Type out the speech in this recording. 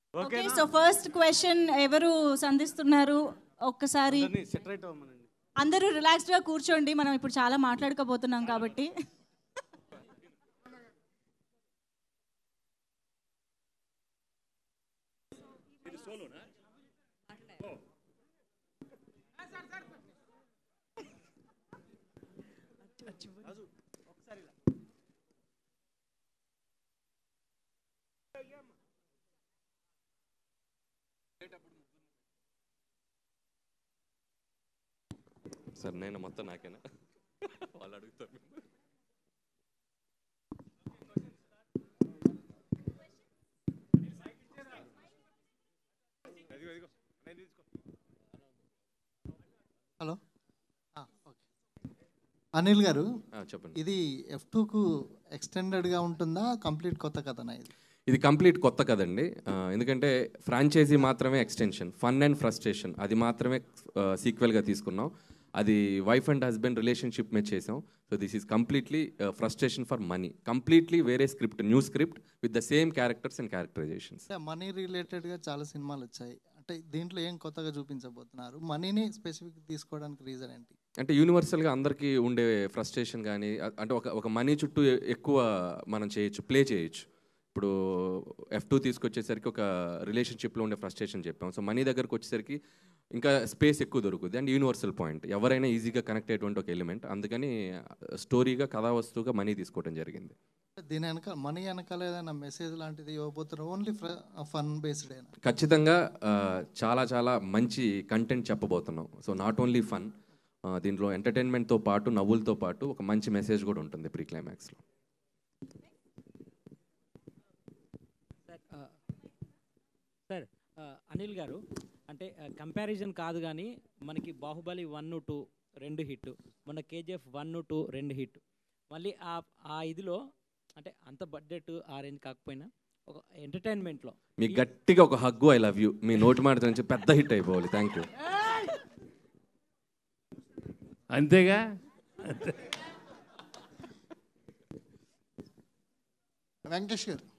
Okay so first question ఎవరు సంధిస్తున్నారు ఒక్కసారి సెటరేట్ అవ్వమనండి అందరూ రిలాక్స్డ్ గా కూర్చోండి మనం ఇప్పుడు చాలా మాట్లాడుకోబోతున్నాం కాబట్టి సార్ నేను మొత్తం నాకేనా వాళ్ళు అడుగుతారు హలో ఆ, ఓకే. అనిల్ గారు ఆ, చెప్పండి ఇది ఎఫ్ టూకు ఎక్స్టెండెడ్గా ఉంటుందా కంప్లీట్ కొత్త కథనా ఇది ఇది కంప్లీట్ కొత్త కదండి ఆ, ఎందుకంటే ఫ్రాంచైజీ మాత్రమే ఎక్స్టెన్షన్ ఫన్ అండ్ ఫ్రస్ట్రేషన్ అది మాత్రమే సీక్వెల్గా తీసుకున్నాం అది వైఫ్ అండ్ హస్బెండ్ రిలేషన్షిప్ మీద చేసాం so this is completely frustration for money completely వేరే script new script with the same characters and characterisations అంటే మనీ రిలేటెడ్గా చాలా సినిమాలు వచ్చాయి అంటే దీంట్లో ఏం కొత్తగా చూపించబోతున్నారు మనీని స్పెసిఫిక్ తీసుకోవడానికి రీజన్ ఏంటి అంటే యూనివర్సల్గా అందరికీ ఉండే ఫ్రస్ట్రేషన్ కానీ అ- అంటే ఒక ఒక మనీ చుట్టూ ఎ- ఎక్కువ మనం చేయొచ్చు ప్లే చేయొచ్చు ఇప్పుడు ఎఫ్ టూ తీసుకొచ్చేసరికి ఒక రిలేషన్షిప్లో ఉండే ఫ్రస్ట్రేషన్ చెప్పాం సో మనీ దగ్గరకు వచ్చేసరికి ఇంకా స్పేస్ ఎక్కువ దొరుకుతుంది అండ్ యూనివర్సల్ పాయింట్ ఎవరైనా ఈజీగా కనెక్ట్ అయ్యేటువంటి ఒక ఎలిమెంట్ అందుకని స్టోరీగా కథా వస్తువుగా మనీ తీసుకోవడం జరిగింది దీని వెనక మనీ వెనకాల ఏదైనా మెసేజ్ లాంటిది ఇవ్వబోతున్నారు ఓన్లీ ఫన్ బేస్డ్ అయినా ఖచ్చితంగా ఆ, చాలా చాలా మంచి కంటెంట్ చెప్పబోతున్నాం సో నాట్ ఓన్లీ ఫన్ దీంట్లో ఎంటర్టైన్మెంట్తో పాటు నవ్వులతో పాటు ఒక మంచి మెసేజ్ కూడా ఉంటుంది ప్రీ క్లైమాక్స్లో సార్ ఆ, అనిల్ గారు అంటే కంపారిజన్ కాదు కానీ మనకి బాహుబలి వన్ టూ రెండు హిట్ మన కేజీఎఫ్ వన్ టూ రెండు హిట్ మళ్ళీ ఆ ఆ ఇదిలో అంటే అంత బడ్జెట్ ఆ రేంజ్ కాకపోయినా ఒక ఎంటర్టైన్మెంట్లో మీ గట్టిగా ఒక హగ్గు ఐ లవ్ యూ మీ నోటి మాట నుంచి పెద్ద హిట్ అయిపోవాలి థ్యాంక్ యూ అంతేగా వెంకటేష్ గారు